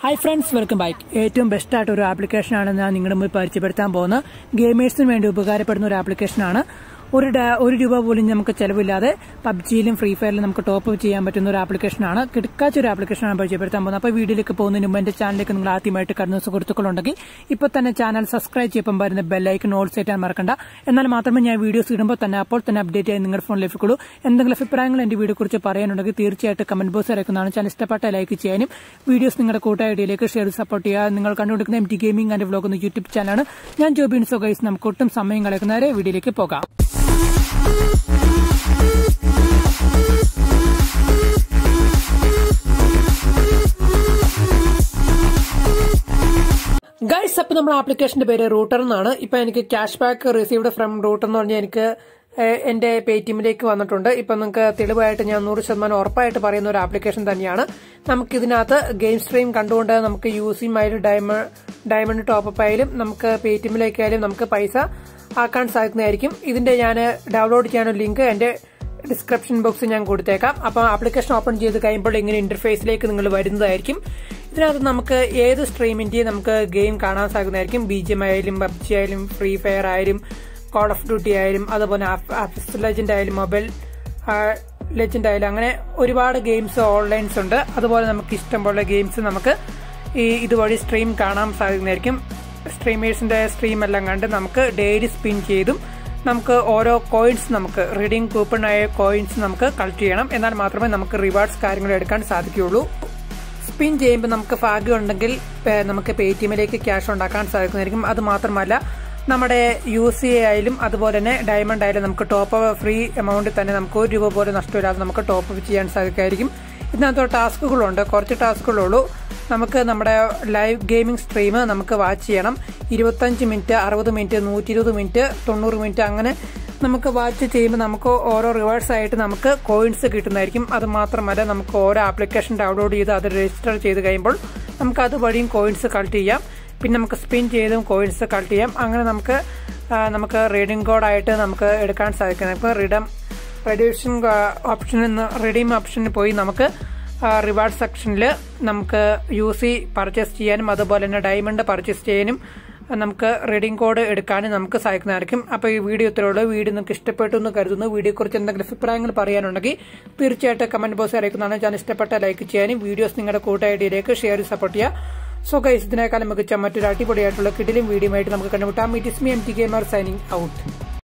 hi friends welcome back ഏറ്റവും best ആയിട്ട് ഒരു ആപ്ലിക്കേഷനാണ് ഞാൻ നിങ്ങളുടെ മുമ്പിൽ പരിചയപ്പെടുത്താൻ പോകുന്നത് ഗെയിമേഴ്സിന് വേണ്ടി ഉപകാരപ്പെടുന്ന ഒരു ആപ്ലിക്കേഷനാണ് ഒരു ഡാ- ഒരു രൂപ പോലും നമുക്ക് ചെലവില്ലാതെ പബ്ജിയിലും ഫ്രീ ഫയറിലും നമുക്ക് ടോപ്പ് അപ്പ് ചെയ്യാൻ പറ്റുന്ന ഒരു ആപ്ലിക്കേഷനാണ് കിടക്കാച്ച ഒരു ആപ്ലിക്കേഷനാണ് പരിചയപ്പെടുത്താൻ പോകുന്നത് അപ്പോൾ വീഡിയോയിലേക്ക് പോകുന്നതിന് മുമ്പ് എന്റെ ചാനലിലേക്ക് നിങ്ങൾ ആദ്യമായിട്ട് കടന്ന സുഹൃത്തുക്കളുണ്ടെങ്കിൽ ഇപ്പോൾ തന്നെ ചാനൽ സബ്സ്ക്രൈബ് ചെയ്യുമ്പോൾ വരുന്ന ബെല്ലൈക്കൻ ഓൾ സെറ്റ് ചെയ്യാൻ മറക്കണ്ട എന്നാൽ മാത്രമേ ഞാൻ വീഡിയോസ് ഇടുമ്പോൾ തന്നെ അപ്പോൾ തന്നെ അപ്ഡേറ്റ് ആയി നിങ്ങളുടെ ഫോണിൽ ലഭിക്കുള്ളൂ എന്തെങ്കിലും അഭിപ്രായങ്ങൾ എന്റെ വീഡിയോ കുറിച്ച് പറയാനുണ്ടെങ്കിൽ തീർച്ചയായിട്ടും കമന്റ് ബോക്സ് ഇറക്കുന്നതാണ് ചാനൽ ഇഷ്ടപ്പെട്ട ലൈക്ക് ചെയ്യാനും വീഡിയോസ് നിങ്ങളുടെ കൂട്ടായിടിയിലേക്ക് ഷെയർ സപ്പോർട്ട് ചെയ്യുക നിങ്ങൾ കണ്ടുകൊടുക്കുന്ന M T gaming and vlog എന്ന യൂട്യൂബ് ചാനലാണ് ഞാൻ ജോബിൻ സോ ഗൈസ് നമുക്ക് ഒട്ടും സമയം കളയുന്നവരെ വീഡിയോയിലേക്ക് പോകാം ഗൈസ് അപ്പൊ നമ്മുടെ ആപ്ലിക്കേഷന്റെ പേര് റൂട്ടർ എന്നാണ് ഇപ്പൊ എനിക്ക് cash back received from router എന്ന് പറഞ്ഞാൽ എനിക്ക് ഏഹ്, എന്റെ പേടിഎമ്മിലേക്ക് വന്നിട്ടുണ്ട് ഇപ്പൊ നിങ്ങൾക്ക് തെളിവായിട്ട് ഞാൻ നൂറ് ശതമാനം ഉറപ്പായിട്ട് പറയുന്ന ഒരു ആപ്ലിക്കേഷൻ തന്നെയാണ് നമുക്ക് ഇതിനകത്ത് ഗെയിം സ്ട്രീം കണ്ടുകൊണ്ട് നമുക്ക് യൂസിം ആയാലും ഡയമണ്ട് ഡയമണ്ട് ടോപ്പ് ആയാലും നമുക്ക് പേടിഎമ്മിലേക്കായാലും നമുക്ക് പൈസ ആക്കാൻ സാധിക്കുന്നതായിരിക്കും ഇതിന്റെ ഞാൻ ഡൗൺലോഡ് ചെയ്യാനുള്ള ലിങ്ക് എന്റെ ഡിസ്ക്രിപ്ഷൻ ബോക്സിൽ ഞാൻ കൊടുത്തേക്കാം അപ്പോൾ ആപ്ലിക്കേഷൻ ഓപ്പൺ ചെയ്ത് കഴിയുമ്പോൾ ഇങ്ങനെ ഇന്റർഫേസിലേക്ക് നിങ്ങൾ വരുന്നതായിരിക്കും ഇതിനകത്ത് നമുക്ക് ഏത് സ്ട്രീമിന്റെയും നമുക്ക് ഗെയിം കാണാൻ സാധിക്കുന്നതായിരിക്കും ബി ജി എം ആയാലും പബ്ജി ആയാലും ഫ്രീ ഫയർ ആയാലും കോൾ ഓഫ് ഡ്യൂട്ടി ആയാലും അതുപോലെ ലെജൻഡ് ആയാലും മൊബൈൽ ലെജൻഡ് ആയാലും അങ്ങനെ ഒരുപാട് ഗെയിംസ് ഓൺലൈൻസ് ഉണ്ട് അതുപോലെ നമുക്ക് ഇഷ്ടംപോലെ ഗെയിംസ് നമുക്ക് ഈ ഇതുവഴി സ്ട്രീം കാണാൻ സാധിക്കുന്നതായിരിക്കും സ്ട്രീമേഴ്സിന്റെ സ്ട്രീം എല്ലാം കണ്ട് നമുക്ക് ഡെയിലി സ്പിൻ ചെയ്തും നമുക്ക് ഓരോ കോയിൻസ് നമുക്ക് റീഡിംഗ് കൂപ്പൺ ആയ കോയിൻസ് നമുക്ക് കളക്ട് ചെയ്യണം എന്നാൽ മാത്രമേ നമുക്ക് റിവാർഡ്സ് കാര്യങ്ങൾ എടുക്കാൻ സാധിക്കുകയുള്ളൂ സ്പിൻ ചെയ്യുമ്പോൾ നമുക്ക് ഭാഗ്യം ഉണ്ടെങ്കിൽ പേ- നമുക്ക് പേ ടി എമ്മിലേക്ക് ക്യാഷ് ഉണ്ടാക്കാൻ സാധിക്കുന്നതായിരിക്കും അത് മാത്രമല്ല നമ്മുടെ യു സി എ ആയാലും അതുപോലെ തന്നെ ഡയമണ്ട് ആയാലും നമുക്ക് ടോപ്പ് ഫ്രീ എമൗണ്ടിൽ തന്നെ നമുക്ക് ഒരു രൂപ പോലും നഷ്ടമില്ലാതെ നമുക്ക് ടോപ്പ് അപ്പ് ചെയ്യാൻ സാധിക്കുമായിരിക്കും ഇതിനകത്ത് ടാസ്കുകളുണ്ട് കുറച്ച് ടാസ്കുകളുള്ളൂ നമുക്ക് നമ്മുടെ ലൈവ് ഗെയിമിംഗ് സ്ട്രീം നമുക്ക് വാച്ച് ചെയ്യണം ഇരുപത്തഞ്ച് മിനിറ്റ് അറുപത് മിനിറ്റ് നൂറ്റി ഇരുപത് മിനിറ്റ് തൊണ്ണൂറ് മിനിറ്റ് അങ്ങനെ നമുക്ക് വാച്ച് ചെയ്യുമ്പോൾ നമുക്ക് ഓരോ റിവാർഡ്സ് ആയിട്ട് നമുക്ക് കോയിൻസ് കിട്ടുന്നതായിരിക്കും അത് മാത്രമല്ല നമുക്ക് ഓരോ ആപ്ലിക്കേഷൻ ഡൗൺലോഡ് ചെയ്ത് അത് രജിസ്റ്റർ ചെയ്ത് കഴിയുമ്പോൾ നമുക്ക് അത് വഴിയും കോയിൻസ് കളക്ട് ചെയ്യാം പിന്നെ നമുക്ക് സ്പിൻ ചെയ്തും കോയിൻസ് കളക്ട് ചെയ്യാം അങ്ങനെ നമുക്ക് ആ, നമുക്ക് റീഡിംഗ് കോഡായിട്ട് നമുക്ക് എടുക്കാൻ സാധിക്കും നമുക്ക് റിഡം റെഡ്യൂഷൻ ഓപ്ഷനിൽ നിന്ന് റിഡീം ഓപ്ഷനിൽ പോയി നമുക്ക് റിവാർഡ് സെക്ഷനിൽ നമുക്ക് യു സി പർച്ചേസ് ചെയ്യാനും അതുപോലെ തന്നെ ഡയമണ്ട് പർച്ചേസ് ചെയ്യാനും നമുക്ക് റീഡിംഗ് കോഡ് എടുക്കാനും നമുക്ക് സാധിക്കുന്നതായിരിക്കും അപ്പോൾ ഈ വീഡിയോ ഇത്രയുള്ളൂ വീഡിയോ നിങ്ങൾക്ക് ഇഷ്ടപ്പെട്ടു എന്ന് കരുതുന്നു വീഡിയോയെക്കുറിച്ച് എന്തെങ്കിലും അഭിപ്രായങ്ങൾ പറയാനുണ്ടെങ്കിൽ തീർച്ചയായിട്ടും കമന്റ് ബോക്സ് അറിയിക്കുന്നതാണ് ഞാൻ ഇഷ്ടപ്പെട്ട ലൈക്ക് ചെയ്യാനും വീഡിയോസ് നിങ്ങളുടെ കൂട്ടായിടിയിലേക്ക് ഷെയർ സപ്പോർട്ട് ചെയ്യുക സോ ഗൈസ് ഇതിനേക്കാളും മികച്ച മറ്റൊരു അടിപൊളിയായിട്ടുള്ള കിടിലും വീഡിയോ ആയിട്ട് നമുക്ക് കണ്ടുമുട്ടാം it is me M T gamer signing out